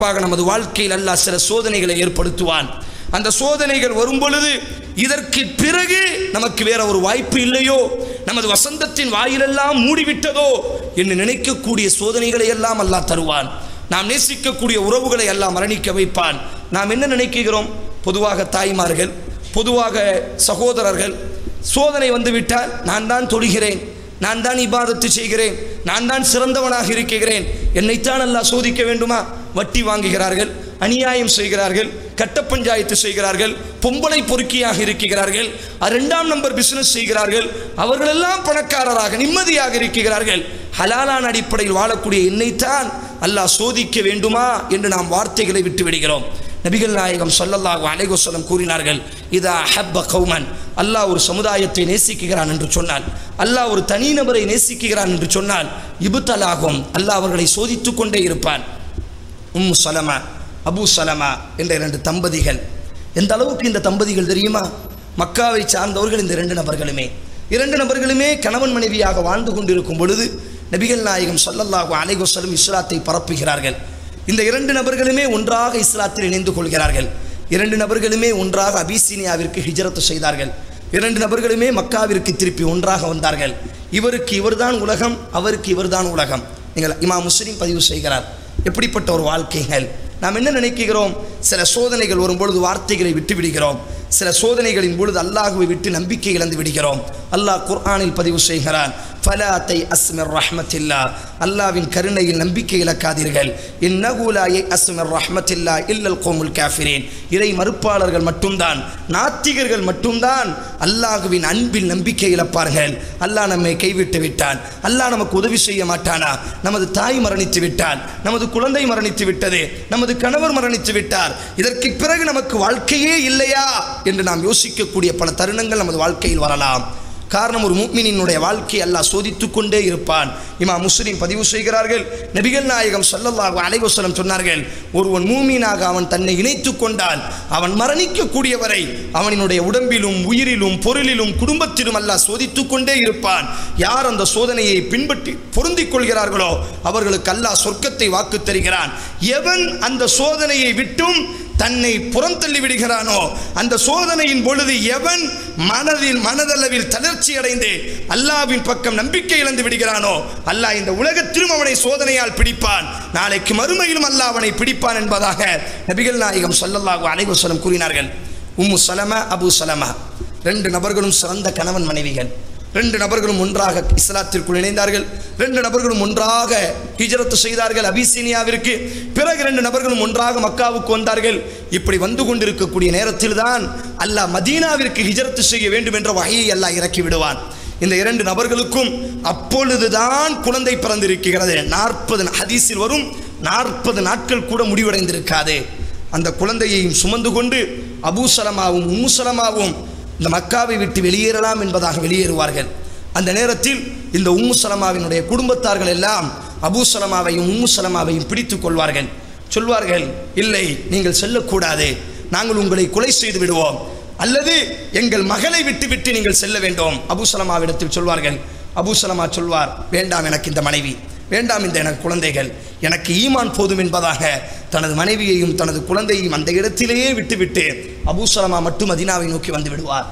குறிப்பாக நமது வாழ்க்கையில் அல்லாஹ் சில சோதனைகளை ஏற்படுத்துவான் அந்த சோதனைகள் வரும் பொழுது இதற்கு பிறகு நமக்கு வேற ஒரு வாய்ப்பு இல்லையோ நமது வசந்தத்தின் வாயிலெல்லாம் மூடிவிட்டதோ என்று நினைக்கக்கூடிய சோதனைகளை எல்லாம் அல்லாஹ் தருவான் நாம் நேசிக்கக்கூடிய உறவுகளை எல்லாம் மரணிக்க வைப்பான் நாம் என்ன நினைக்கிறோம் பொதுவாக தாய்மார்கள் பொதுவாக சகோதரர்கள் சோதனை வந்து விட்டால் நான் தான் தொழுகிறேன் நான் தான் இபாதத்து செய்கிறேன் நான் தான் சிறந்தவனாக இருக்கிறேன் என்னைத்தான் அல்லாஹ் சோதிக்க வேண்டுமா வட்டி வாங்குகிறார்கள் அநியாயம் செய்கிறார்கள் கட்ட பஞ்சாயத்து செய்கிறார்கள் பொம்பளை பொறுக்கியாக இருக்கிறார்கள் அஹ் இரண்டாம் நம்பர் பிசினஸ் செய்கிறார்கள் அவர்களெல்லாம் பணக்காரராக நிம்மதியாக இருக்கிறார்கள் ஹலாலான அடிப்படையில் வாழக்கூடிய என்னைத்தான் அல்லாஹ் சோதிக்க வேண்டுமா என்று நாம் வார்த்தைகளை விட்டு விடுகிறோம் நபிகள் நாயகம் ஸல்லல்லாஹு அலைஹி வஸல்லம் கூறினார்கள் இதா ஹப்ப கௌமன் அல்லாஹ் ஒரு சமுதாயத்தை நேசிக்கிறான் என்று சொன்னால் அல்லாஹ் ஒரு தனிநபரை நேசிக்கிறான் என்று சொன்னால் இபுத்தலாகும் அல்லாஹ் அவர்களை சோதித்துக் கொண்டே இருப்பான் உம்மு சலமா அபு சலமா என்ற இரண்டு தம்பதிகள் எந்த அளவுக்கு இந்த தம்பதிகள் தெரியுமா மக்காவை சார்ந்தவர்கள் இந்த இரண்டு நபர்களுமே இரண்டு நபர்களுமே கணவன் மனைவியாக வாழ்ந்து கொண்டிருக்கும் பொழுது நபிகள் நாயகம் ஸல்லல்லாஹு அலைஹி வஸல்லம் இஸ்லாத்தை பரப்புகிறார்கள் இந்த இரண்டு நபர்களுமே ஒன்றாக இஸ்லாத்தில் இணைந்து கொள்கிறார்கள் இரண்டு நபர்களுமே ஒன்றாக அபிசீனியாவிற்கு ஹிஜரத்து செய்தார்கள் இரண்டு நபர்களுமே மக்காவிற்கு திருப்பி ஒன்றாக வந்தார்கள் இவருக்கு இவர்தான் உலகம் அவருக்கு இவர்தான் உலகம் நீங்கள் இமா முஸ்லீம் பதிவு செய்கிறார் எப்படிப்பட்ட ஒரு வாழ்க்கைகள் நாம் என்ன நினைக்கிறோம் சில சோதனைகள் வரும்பொழுது வார்த்தைகளை விட்டு விடுகிறோம் சில சோதனைகளின் பொழுது அல்லாஹுவை விட்டு நம்பிக்கை இழந்து விடுகிறோம் அல்லாஹ் குர்ஆனில் பதிவு செய்கிறான் ஃபலாத்தை அஸ்மிர் ரஹ்மத்தில்லா அல்லாவின் கருணையில் நம்பிக்கை இழக்காதீர்கள் இந்நகூலாயை அஸ்மிர் ரஹ்மத்தில்லா இல்லல் கோமுல் காஃபிரேன் இறை மறுப்பாளர்கள் மட்டும்தான் நாத்திகர்கள் மட்டும்தான் அல்லாஹுவின் அன்பில் நம்பிக்கை இழப்பார்கள் அல்லாஹ் நம்மை கைவிட்டு விட்டான் அல்லாஹ் நமக்கு உதவி செய்ய மாட்டானா நமது தாய் மரணித்து விட்டால் நமது குழந்தை மரணித்து விட்டது நமது கணவர் மரணித்து விட்டார் இதற்கு பிறகு நமக்கு வாழ்க்கையே இல்லையா என்று நாம் யோசிக்கக்கூடிய பல தருணங்கள் நமது வாழ்க்கையில் வரலாம் காரணம் ஒரு மூமினினுடைய வாழ்க்கை அல்லாஹ் சோதித்துக் கொண்டே இருப்பான் இமா முஸ்லிம் பதிவு செய்கிறார்கள் நபிகள் நாயகம் ஸல்லல்லாஹு அலைஹி வஸல்லம் சொன்னார்கள் ஒருவன் மூமீனாக அவன் தன்னை இணைத்துக் கொண்டால் அவன் மரணிக்கக்கூடிய வரை அவனினுடைய உடம்பிலும் உயிரிலும் பொருளிலும் குடும்பத்திலும் அல்லாஹ் சோதித்துக் கொண்டே இருப்பான் யார் அந்த சோதனையை பின்பற்றி பொருந்திக் கொள்கிறார்களோ அவர்களுக்கு அல்லாஹ் சொர்க்கத்தை வாக்கு தருகிறான் எவன் அந்த சோதனையை விட்டும் தன்னை புறந்தள்ளி விடுகிறானோ அந்த சோதனையின் பொழுது எவன் மனதில் மனதளவில் தளர்ச்சி அடைந்து அல்லாவின் பக்கம் நம்பிக்கை இழந்து விடுகிறானோ அல்லாஹ் இந்த உலகத்திலும் அவனை சோதனையால் பிடிப்பான் நாளைக்கு மறுமையிலும் அல்லாஹ் அவனை பிடிப்பான் என்பதாக நபிகள் நாயகம் ஸல்லல்லாஹு அலைஹி வஸல்லம் கூறினார்கள் உம்மு சலமா அபு சலமா ரெண்டு நபர்களும் சிறந்த கணவன் மனைவிகள் ரெண்டு நபர்களும் ஒன்றாக இஸ்லாத்திற்குள் இணைந்தார்கள் ரெண்டு நபர்களும் ஒன்றாக ஹிஜரத்து செய்தார்கள் அபிசீனியாவிற்கு பிறகு ரெண்டு நபர்களும் ஒன்றாக மக்காவுக்கு வந்தார்கள் இப்படி வந்து கொண்டிருக்கக்கூடிய நேரத்தில் தான் அல்லாஹ் மதீனாவிற்கு ஹிஜரத்து செய்ய வேண்டும் என்ற வகையை அல்லாஹ் இறக்கி விடுவான் இந்த இரண்டு நபர்களுக்கும் அப்பொழுதுதான் குழந்தை பிறந்திருக்கிறது நாற்பது ஹதீஸில் வரும் நாற்பது நாட்கள் கூட முடிவடைந்திருக்காது அந்த குழந்தையையும் சுமந்து கொண்டு அபூசலமாவும் உம்முசலமாவும் இந்த மக்காவை விட்டு வெளியேறலாம் என்பதாக வெளியேறுவார்கள் அந்த நேரத்தில் இந்த உம்மு சலமாவினுடைய குடும்பத்தார்கள் எல்லாம் அபூ சலமாவையும் உம்மு சலமாவையும் பிடித்துக் கொள்வார்கள் சொல்வார்கள் இல்லை நீங்கள் செல்லக்கூடாது நாங்கள் உங்களை கொலை செய்து விடுவோம் அல்லது எங்கள் மகளை விட்டு விட்டு நீங்கள் செல்ல வேண்டும் அபூ சலமாவிடத்தில் சொல்வார்கள் அபூ சலமா சொல்வார் வேண்டாம் எனக்கு இந்த மனைவி வேண்டாம் இந்த எனக்கு குழந்தைகள் எனக்கு ஈமான் போதும் என்பதாக தனது மனைவியையும் தனது குழந்தையையும் அந்த இடத்திலேயே விட்டுவிட்டு அபூ சலமா மட்டும் மதீனாவை நோக்கி வந்து விடுவார்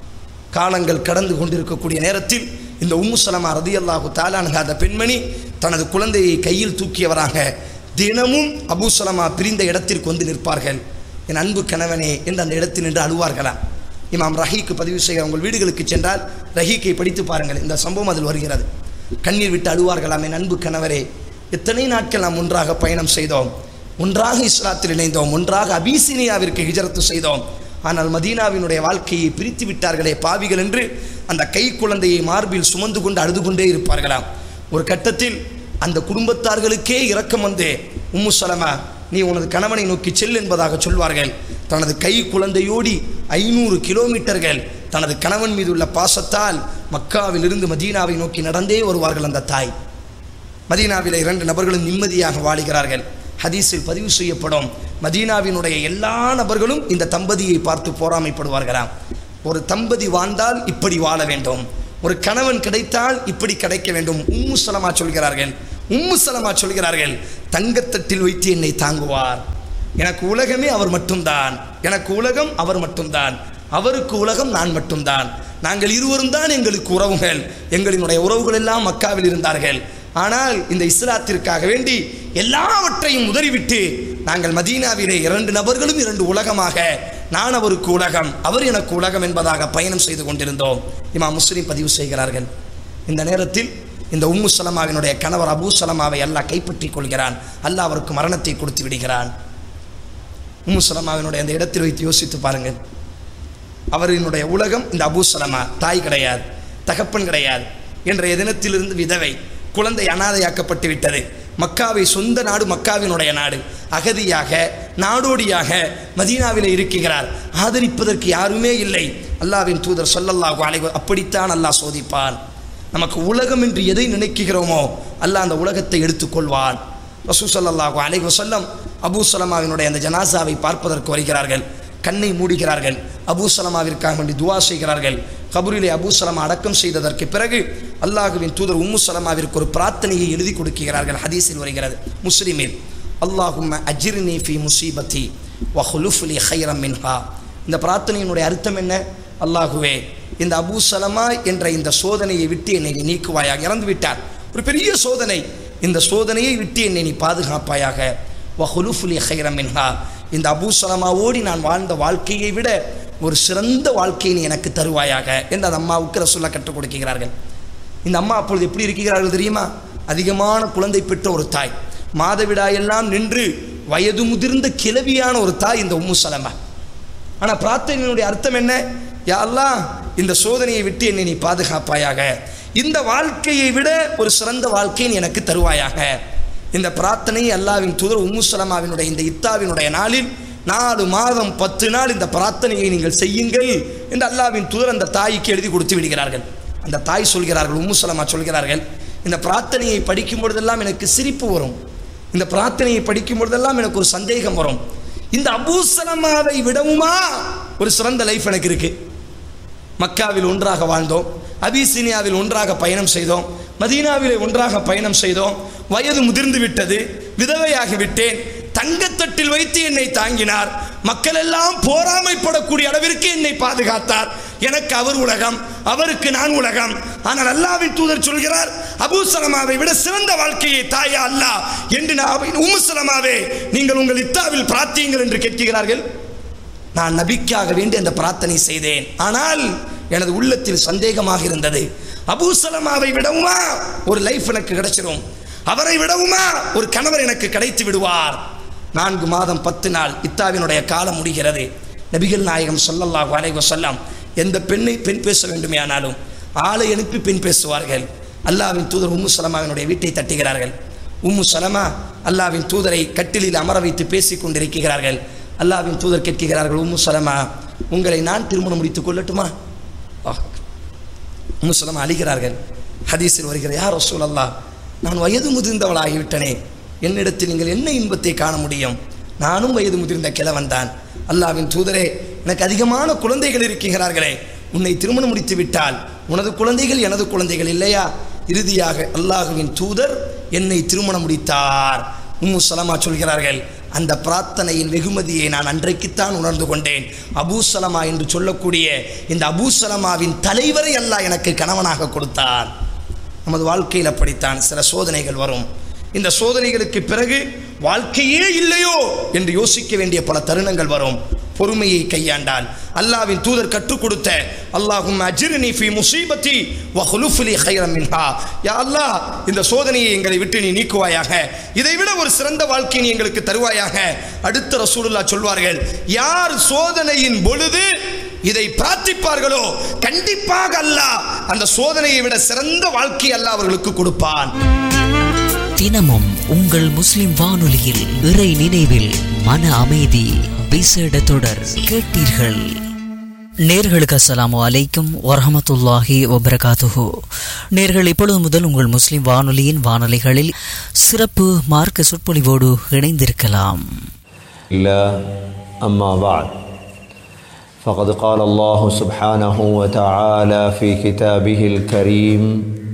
காலங்கள் கடந்து கொண்டிருக்கக்கூடிய நேரத்தில் இந்த உம்மு சலமா ரதி அல்லாஹு தாலானுங்க அந்த பெண்மணி தனது குழந்தையை கையில் தூக்கியவராக தினமும் அபூ சலமா பிரிந்த இடத்திற்கு வந்து நிற்பார்கள் என் அன்பு கணவனே என்று அந்த இடத்தில் நின்று அழுவார்களாம் இமாம் ரஹீக்கு பதிவு செய்ய உங்கள் வீடுகளுக்கு சென்றால் ரஹீக்கை படித்து பாருங்கள் இந்த சம்பவம் அதில் வருகிறது கண்ணீர் விட்டு அழுவார்களாம் என் அன்பு கணவரே எத்தனை நாட்கள் நாம் ஒன்றாக பயணம் செய்தோம் ஒன்றாக இஸ்லாத்தில் இணைந்தோம் ஒன்றாக அபிசீனியாவிற்கு ஹிஜரத்து செய்தோம் ஆனால் மதீனாவினுடைய வாழ்க்கையை பிரித்து விட்டார்களே பாவிகள் என்று அந்த கை குழந்தையை மார்பில் சுமந்து கொண்டு அழுது கொண்டே இருப்பார்களாம் ஒரு கட்டத்தில் அந்த குடும்பத்தார்களுக்கே இரக்கம் வந்து உம்மு சலமா நீ உனது கணவனை நோக்கி செல் என்பதாக சொல்வார்கள் தனது கை குழந்தையோடி ஐநூறு கிலோமீட்டர்கள் தனது கணவன் மீது உள்ள பாசத்தால் மக்காவிலிருந்து மதீனாவை நோக்கி நடந்தே வருவார்கள் அந்த தாய் மதீனாவில் இரண்டு நபர்களும் நிம்மதியாக வாழுகிறார்கள் ஹதீஸில் பதிவு செய்யப்படும் மதீனாவினுடைய எல்லா நபர்களும் இந்த தம்பதியை பார்த்து போராமைப்படுவார்களாம் ஒரு தம்பதி வாழ்ந்தால் இப்படி வாழ வேண்டும் ஒரு கணவன் கிடைத்தால் இப்படி கிடைக்க வேண்டும் உம்மு சலமா சொல்கிறார்கள் உம்மு சலமா சொல்கிறார்கள் தங்கத்தட்டில் வைத்து என்னை தாங்குவார் எனக்கு உலகமே அவர் மட்டும்தான் எனக்கு உலகம் அவர் மட்டும்தான் அவருக்கு உலகம் நான் மட்டும்தான் நாங்கள் இருவரும் தான் எங்களுக்கு உறவுகள் எங்களினுடைய உறவுகள் எல்லாம் மக்காவில் இருந்தார்கள் ஆனால் இந்த இஸ்லாத்திற்காக வேண்டி எல்லாவற்றையும் உதறிவிட்டு நாங்கள் மதீனாவிலே இரண்டு நபர்களும் இரண்டு உலகமாக நான் அவருக்கு உலகம் அவர் எனக்கு உலகம் என்பதாக பயணம் செய்து கொண்டிருந்தோம் இமா முஸ்லீம் பதிவு செய்கிறார்கள் இந்த நேரத்தில் இந்த உம்மு சலமாவினுடைய கணவர் அபூ சலமாவை அல்லாஹ் கைப்பற்றிக் கொள்கிறான் அல்லாஹ் அவருக்கு மரணத்தை கொடுத்து விடுகிறான் உம்மு சலமாவினுடைய அந்த இடத்தில் வைத்து யோசித்து பாருங்கள் அவரினுடைய உலகம் இந்த அபூ சலமா தாய் கிடையாது தகப்பன் கிடையாது என்ற தினத்திலிருந்து விதவை குழந்தை அனாதையாக்கப்பட்டு விட்டது மக்காவை சொந்த நாடு மக்காவினுடைய நாடு அகதியாக நாடோடியாக மதீனாவிலே இருக்கிறார் ஆதரிப்பதற்கு யாருமே இல்லை அல்லாவின் தூதர் சொல்லல்லாஹு அலைஹி அப்படித்தான் அல்லாஹ் சோதிப்பான் நமக்கு உலகம் என்று எதை நினைக்கிறோமோ அல்லாஹ் அந்த உலகத்தை எடுத்துக்கொள்வான் ரசூ ஸல்லல்லாஹு அலைஹி வஸல்லம் அபூ சலமாவினுடைய அந்த ஜனாசாவை பார்ப்பதற்கு வருகிறார்கள் கண்ணை மூடுகிறார்கள் அபூ சலமாவிற்காக வேண்டி துவா செய்கிறார்கள் கபூரிலே அபூ சலமா அடக்கம் செய்ததற்கு பிறகு அல்லாஹுவின் தூதர் உம்மு சலமாவிற்கு ஒரு பிரார்த்தனையை எழுதி கொடுக்கிறார்கள் ஹதீஸில் வருகிறது முஸ்லிமில் அல்லாஹும்ம அஜிர்னி ஃபி முசீபத்தி வஹுலுஃபுலி ஹைரம் மின்ஹா இந்த பிரார்த்தனையினுடைய அர்த்தம் என்ன அல்லாஹுவே இந்த அபூ சலமா என்ற இந்த சோதனையை விட்டு என்னை நீ நீக்குவாயாக இறந்து விட்டார் ஒரு பெரிய சோதனை இந்த சோதனையை விட்டு என்னை நீ பாதுகாப்பாயாக வஹுலுஃபுலி ஹைரம் மின்ஹா இந்த அபூ சலமாவோடி நான் வாழ்ந்த வாழ்க்கையை விட ஒரு சிறந்த வாழ்க்கையை நீ எனக்கு தருவாயாக என்று அந்த அம்மாவுக்கு ரசூல்லா கற்றுக் கொடுக்கிறார்கள் இந்த அம்மா அப்பொழுது எப்படி இருக்கிறார்கள் தெரியுமா அதிகமான குழந்தை பெற்ற ஒரு தாய் மாதவிடாயெல்லாம் நின்று வயது முதிர்ந்த கிழவியான ஒரு தாய் இந்த உம்மு சலமா ஆனால் பிரார்த்தனையினுடைய அர்த்தம் என்ன யா அல்லாஹ் இந்த சோதனையை விட்டு என்னை நீ பாதுகாப்பாயாக இந்த வாழ்க்கையை விட ஒரு சிறந்த வாழ்க்கையை நீ எனக்கு தருவாயாக இந்த பிரார்த்தனை அல்லாவின் தூதர் உம்மு சலமாவினுடைய இந்த இத்தாவினுடைய நாளில் நாலு மாதம் பத்து நாள் இந்த பிரார்த்தனையை நீங்கள் செய்யுங்கள் என்று அல்லாவின் தூதர் அந்த தாய்க்கு எழுதி கொடுத்து விடுகிறார்கள் அந்த தாய் சொல்கிறார்கள் உம்மு சலமா சொல்கிறார்கள் இந்த பிரார்த்தனையை படிக்கும் பொழுதெல்லாம் எனக்கு சிரிப்பு வரும் இந்த பிரார்த்தனையை படிக்கும் பொழுதெல்லாம் எனக்கு ஒரு சந்தேகம் வரும் இந்த அபூ சலமாவை விடவுமா ஒரு சிறந்த லைஃப் எனக்கு இருக்கு மக்காவில் ஒன்றாக வாழ்ந்தோம் அபிசீனியாவில் ஒன்றாக பயணம் செய்தோம் மதீனாவிலே ஒன்றாக பயணம் செய்தோம் வயது முதிர்ந்து விட்டது விதவையாகி விட்டேன் தங்கத்தட்டில் வைத்து என்னை தாங்கினார் மக்கள் எல்லாம் போராமைப்படக்கூடிய அளவிற்கு என்னை பாதுகாத்தார் எனக்கு அவர் உலகம் அவருக்கு நான் உலகம் ஆனால் அல்லாவின் தூதர் சொல்கிறார் அபூ சலமாவை விட சிறந்த வாழ்க்கையை தாயா அல்லாஹ் என்று நான் உம்மு சலமாவே நீங்கள் உங்கள் இத்தாவில் பிரார்த்தியுங்கள் என்று கேட்கிறார்கள் நான் நபிக்காக வேண்டி அந்த பிரார்த்தனை செய்தேன் ஆனால் எனது உள்ளத்தில் சந்தேகமாக இருந்தது அபூ சலமாவை விடவுமா ஒரு லைஃப் எனக்கு கிடைச்சிரும் அவரை விடவுமா ஒரு கணவர் எனக்கு கிடைத்து விடுவார் நான்கு மாதம் பத்து நாள் இத்தாவினுடைய காலம் முடிகிறது நபிகள் நாயகம் சொல்லல்லாஹு அலைஹி வஸல்லம் எந்த பெண்ணை பெண் பேச வேண்டுமே ஆனாலும் ஆளை அனுப்பி பெண் பேசுவார்கள் அல்லாவின் தூதர் உம்மு சலமாவினுடைய வீட்டை தட்டுகிறார்கள் உம்மு சலமா அல்லாவின் தூதரை கட்டிலில் அமர வைத்து பேசிக் கொண்டிருக்கிறார்கள் அல்லாவின் தூதர் கேட்கிறார்கள் உம்மு சலமா உங்களை நான் திருமணம் முடித்துக் கொள்ளட்டுமா ஆஹ். உம்மு சலமா அழிகிறார்கள் ஹதீஸில் வருகிற யார் ரசூல் அல்லாஹ் நான் வயது முதிர்ந்தவளாகிவிட்டனே என்னிடத்தில் நீங்கள் என்ன இன்பத்தை காண முடியும் நானும் வயது முதிர்ந்த கிழவன் தான் அல்லாவின் தூதரே எனக்கு அதிகமான குழந்தைகள் இருக்கிறார்களே உன்னை திருமணம் முடித்து விட்டால் உனது குழந்தைகள் எனது குழந்தைகள் இல்லையா இறுதியாக அல்லாஹுவின் தூதர் என்னை திருமணம் முடித்தார் உம்மு சலமா சொல்கிறார்கள் அந்த பிரார்த்தனையின் வெகுமதியை நான் அன்றைக்குத்தான் உணர்ந்து கொண்டேன் அபூ சலமா என்று சொல்லக்கூடிய இந்த அபூ சலமாவின் தலைவரை அல்லாஹ் எனக்கு கணவனாக கொடுத்தான் நமது வாழ்க்கையில் அப்படித்தான் சில சோதனைகள் வரும் இந்த சோதனைகளுக்கு பிறகு வாழ்க்கையே இல்லையோ என்று யோசிக்க வேண்டிய பல தருணங்கள் வரும் பொறுமையை கையாண்டால் அல்லாவின் தூதர் கற்றுக் கொடுத்த அல்லாஹும் அஜிர்னி ஃபி முசீபத்தி வ ஹுலுஃபுலி ஹைரம் மின்ஹா யா அல்லாஹ் இந்த சோதனையை எங்களை விட்டு நீ நீக்குவாயாக இதை விட ஒரு சிறந்த வாழ்க்கை நீ எங்களுக்கு தருவாயாக அடுத்த ரசூலுல்லா சொல்வார்கள் யார் சோதனையின் பொழுது இதை பிரார்த்திப்பார்களோ கண்டிப்பாக அல்லாஹ் அந்த சோதனையை விட சிறந்த வாழ்க்கை அல்லாஹ் அவர்களுக்கு கொடுப்பான் தினமும் உங்கள் முஸ்லிம் வானொலியில் இறை நினைவில் மன அமைதி விசேட தொடர் கேட்டீர்கள் நேர்களுக்கு அஸ்ஸலாமு அலைக்கும் வரஹமத்துல்லாஹி வபரகாத்துஹு நேர்கள் இப்பொழுது முதல் உங்கள் முஸ்லிம் வானொலியின் வானொலிகளில் சிறப்பு மார்க்க சொற்பொழிவோடு இணைந்திருக்கலாம் الله أما بعد فقد قال الله سبحانه وتعالى في كتابه الكريم